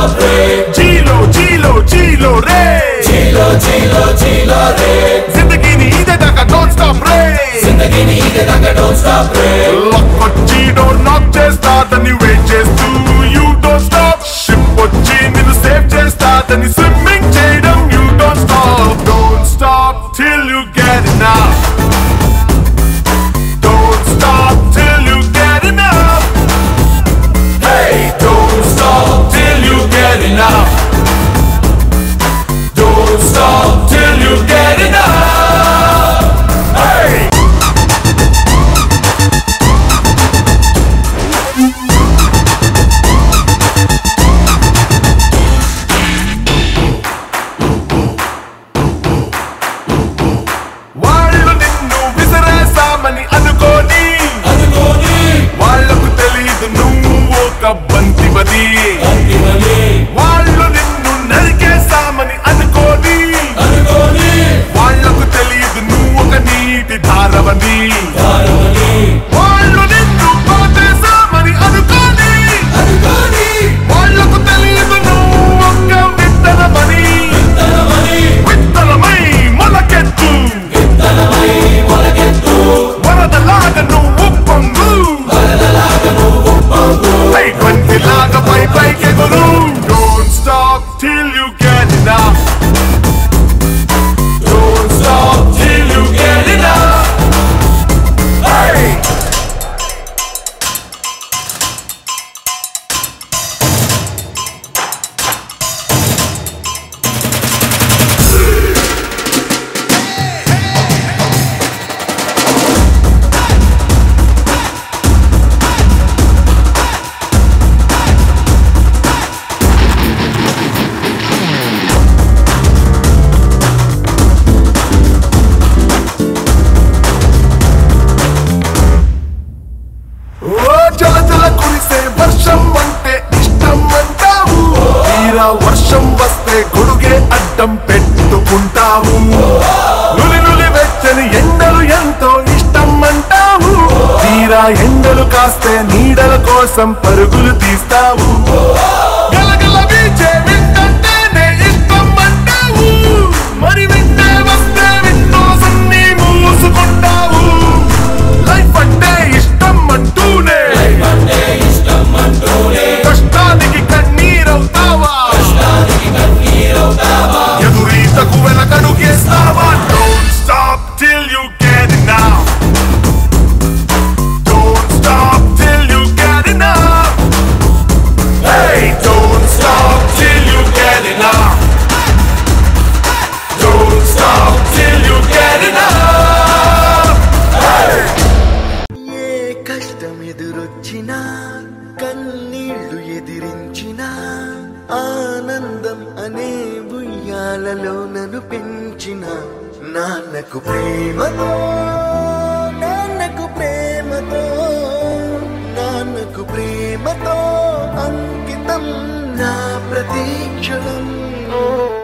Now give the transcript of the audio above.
stop re జీలో జీలో జీలో రే Chilo chilo chilo re జిందగీని ఇదే దాకా డోంట్ స్టాప్ రే Zindagi ni ide danga don't stop re luck వచ్చి door knock చేస్తాదని వెయిట్ చేస్తూ యూ డోంట్ స్టాప్ షిప్ వచ్చి నిన్ను సేవ్ చేస్తాదని స్విమ్మింగ్ చేయడం you don't stop don't stop till you get enough don't stop till you get enough Hey don't stop till you get enough Don't stop till you get enough Hey! వాళ్ళు నిన్ను విసిరేసామని అనుకోని అనుకోని వాళ్లకు తెలీదు నువ్వు ఒక బంతివది అంతిమని వాళ్ళు నిన్ను నరికేసామని అనుకోని అనుకోని వాళ్లకు తెలియదు నువ్వు ఒక నీటి ధారవని దారవని వాళ్ళు నిన్ను పోతేసామని అనుకోని అనుకోని వాళ్లకు తెలియదు నువ్వు ఒక విత్తనమని తనమని విత్తనమై మొలకెత్తు తనమై మొలకెత్తు వరదలాగా నువ్వు పొంగు వరదలాగా నువ్వు పొంగు పై లాగా పై పైకెగురు don't stop till you get enough Don't stop till you get enough Hey! ఓ జల జల కురిసే వర్షం అంటే ఇష్టం అంటావు తీరా వర్షం వస్తే గొడుగే అడ్డం పెట్టుకుంటావు నులి నులి వెచ్చని ఎండలు ఎంతో ఇష్టం అంటావు తీరా ఎండలు కాస్తే నీడల కోసం పరుగులు తీస్తావు గలగల వీచే వింటంటేనే ఇష్టం అంటావు మరి వింటే వస్తే విండోస్ అన్ని మూసుకుంటావు లైఫ్ అంటే ఇష్టం అంటూనే అంటే ఇష్టం అంటూనే కష్టానికి కన్నీరవుతావా దానికి కన్నీరవుతావా ఎదురీతకు వెనకడుగేస్తావా don't stop till you get enough don't stop till you get enough hey don't stop till you get enough don't stop till you get enough ఏ కష్టం ఎదురొచ్చినా కన్నీళ్లు ఎదిరించినా ఆనందం అనే ఉయ్యాలలో నన్ను పెంచిన నాన్నకు ప్రేమతో నాన్నకు ప్రేమతో నాన్నకు ప్రేమతో అంకితం నా ప్రతీక్షణం